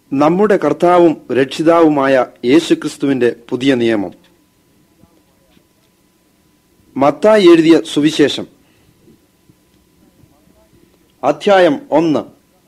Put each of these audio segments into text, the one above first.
നമ്മുടെ കർത്താവും രക്ഷിതാവുമായ യേശുക്രിസ്തുവിന്റെ പുതിയ നിയമം മത്തായി എഴുതിയ സുവിശേഷം അധ്യായം ഒന്ന്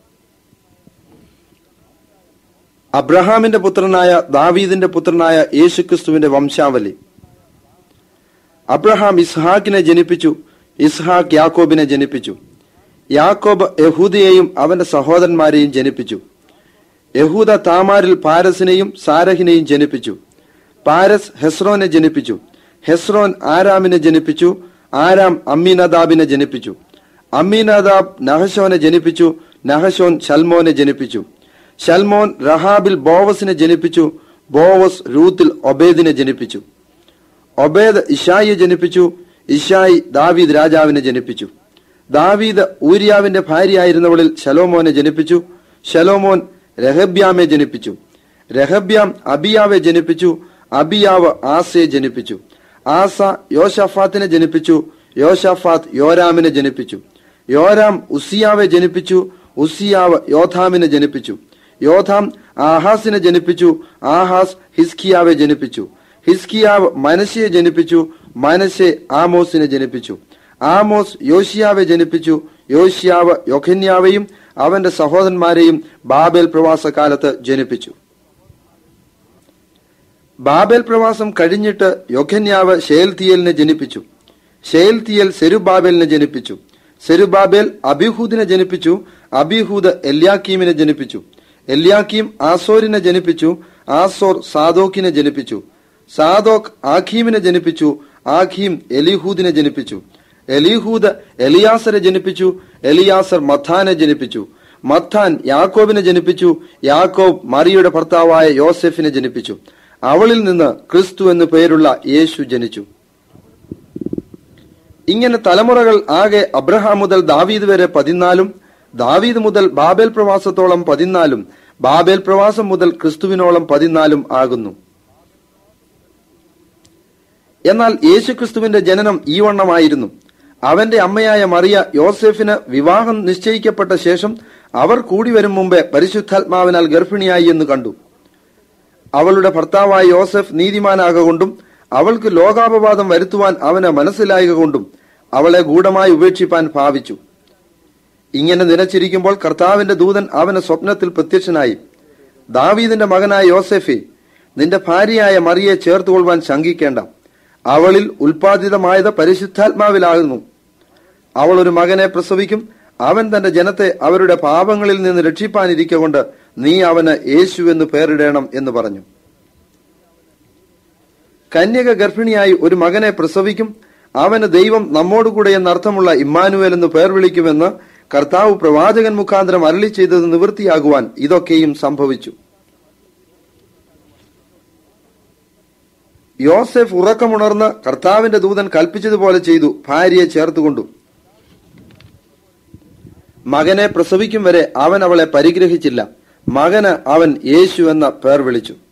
അബ്രഹാമിന്റെ പുത്രനായ ദാവീദിന്റെ പുത്രനായ യേശുക്രിസ്തുവിന്റെ വംശാവലി അബ്രഹാം ഇസ്ഹാക്കിനെ ജനിപ്പിച്ചു ഇസ്ഹാക്ക് യാക്കോബിനെ ജനിപ്പിച്ചു യാക്കോബ് യഹൂദയെയും അവന്റെ സഹോദരന്മാരെയും ജനിപ്പിച്ചു യഹൂദ താമാരിൽ പാരസിനെയും സാരഹിനെയും ജനിപ്പിച്ചു പാരസ് ഹെസ്രോനെ ജനിപ്പിച്ചു ഹെസ്രോൻ ആരാമിനെ ജനിപ്പിച്ചു ആരാം അമ്മീനദാബിനെ ജനിപ്പിച്ചു അമ്മീനദാബ് നഹശോനെ ജനിപ്പിച്ചു നഹശോൻ ശൽമോനെ ജനിപ്പിച്ചു ശൽമോൻ റഹാബിൽ ബോവസിനെ ജനിപ്പിച്ചു ബോവസ് രൂത്തിൽ ഒബേദിനെ ജനിപ്പിച്ചു ഒബേദ് ഇഷായിയെ ജനിപ്പിച്ചു ഇഷായി ദാവീദ് രാജാവിനെ ജനിപ്പിച്ചു ദാവീദ് ഊരിയാവിന്റെ ഭാര്യയായിരുന്നവളിൽ ശലോമോനെ ജനിപ്പിച്ചു ശലോമോൻ രഹബ്യാമെ ജനിപ്പിച്ചു രഹബ്യാം അബിയാവെ ജനിപ്പിച്ചു അബിയാവ് ആസയെ ജനിപ്പിച്ചു ആസ യോഷഫാത്തിനെ ജനിപ്പിച്ചു യോഷഫാത്ത് യോരാമിനെ ജനിപ്പിച്ചു യോരാം ഉസിയാവെ ജനിപ്പിച്ചു ഉസിയാവ് യോധാമിനെ ജനിപ്പിച്ചു യോധാം ആഹാസിനെ ജനിപ്പിച്ചു ആഹാസ് ഹിസ്കിയാവെ ജനിപ്പിച്ചു ഹിസ്കിയാവ് മനശയെ ജനിപ്പിച്ചു മനശെ ആമോസിനെ ജനിപ്പിച്ചു ആമോസ് യോഷിയാവെ ജനിപ്പിച്ചു യോഷിയാവ് യൊഖന്യാവെയും അവന്റെ സഹോദരന്മാരെയും ബാബേൽ പ്രവാസകാലത്ത് ജനിപ്പിച്ചു ബാബേൽ പ്രവാസം കഴിഞ്ഞിട്ട് യൊഖന്യാവ് ഷേൽത്തിയലിനെ ജനിപ്പിച്ചു ഷേൽത്തിയൽ സെരുബാബേലിനെ ജനിപ്പിച്ചു സെരുബാബേൽ അബിഹൂദിനെ ജനിപ്പിച്ചു അബിഹൂദ് എല്യാക്കീമിനെ ജനിപ്പിച്ചു എല്യാക്കീം ആസോരിനെ ജനിപ്പിച്ചു ആസോർ സാദോക്കിനെ ജനിപ്പിച്ചു സാദോക്ക് ആഖീമിനെ ജനിപ്പിച്ചു ആഖീം എലിഹൂദിനെ ജനിപ്പിച്ചു എലിഹൂദ് എലിയാസരെ ജനിപ്പിച്ചു എലിയാസർ മത്താനെ ജനിപ്പിച്ചു മത്താൻ യാക്കോബിനെ ജനിപ്പിച്ചു യാക്കോബ് മറിയുടെ ഭർത്താവായ യോസെഫിനെ ജനിപ്പിച്ചു അവളിൽ നിന്ന് ക്രിസ്തു എന്നു പേരുള്ള യേശു ജനിച്ചു ഇങ്ങനെ തലമുറകൾ ആകെ അബ്രഹാം മുതൽ ദാവീദ് വരെ പതിനാലും ദാവീദ് മുതൽ ബാബേൽ പ്രവാസത്തോളം പതിനാലും ബാബേൽ പ്രവാസം മുതൽ ക്രിസ്തുവിനോളം പതിനാലും ആകുന്നു എന്നാൽ യേശുക്രിസ്തുവിന്റെ ജനനം ഈ വണ്ണമായിരുന്നു അവന്റെ അമ്മയായ മറിയ യോസെഫിന് വിവാഹം നിശ്ചയിക്കപ്പെട്ട ശേഷം അവർ കൂടി വരും മുമ്പേ പരിശുദ്ധാത്മാവിനാൽ ഗർഭിണിയായി എന്ന് കണ്ടു അവളുടെ ഭർത്താവായ യോസെഫ് നീതിമാനാകൊണ്ടും അവൾക്ക് ലോകാപവാദം വരുത്തുവാൻ അവന് മനസ്സിലായക കൊണ്ടും അവളെ ഗൂഢമായി ഉപേക്ഷിപ്പാൻ ഭാവിച്ചു ഇങ്ങനെ നിലച്ചിരിക്കുമ്പോൾ കർത്താവിന്റെ ദൂതൻ അവന് സ്വപ്നത്തിൽ പ്രത്യക്ഷനായി ദാവീദിന്റെ മകനായ യോസെഫെ നിന്റെ ഭാര്യയായ മറിയെ ചേർത്തുകൊള്ളുവാൻ ശങ്കിക്കേണ്ട അവളിൽ ഉൽപാദിതമായത് പരിശുദ്ധാത്മാവിലാകുന്നു അവൾ ഒരു മകനെ പ്രസവിക്കും അവൻ തന്റെ ജനത്തെ അവരുടെ പാപങ്ങളിൽ നിന്ന് രക്ഷിപ്പാനിരിക്കൊണ്ട് നീ അവന് യേശു എന്ന് പേരിടണം എന്ന് പറഞ്ഞു കന്യക ഗർഭിണിയായി ഒരു മകനെ പ്രസവിക്കും അവന് ദൈവം നമ്മോടുകൂടെ എന്നർത്ഥമുള്ള ഇമ്മാനുവേൽ എന്ന് പേർ വിളിക്കുമെന്ന് കർത്താവ് പ്രവാചകൻ മുഖാന്തരം അരളി ചെയ്തത് നിവൃത്തിയാകുവാൻ ഇതൊക്കെയും സംഭവിച്ചു യോസെഫ് ഉറക്കമുണർന്ന് കർത്താവിന്റെ ദൂതൻ കൽപ്പിച്ചതുപോലെ ചെയ്തു ഭാര്യയെ ചേർത്തുകൊണ്ടു മകനെ പ്രസവിക്കും വരെ അവൻ അവളെ പരിഗ്രഹിച്ചില്ല മകന് അവൻ യേശു എന്ന പേർ വിളിച്ചു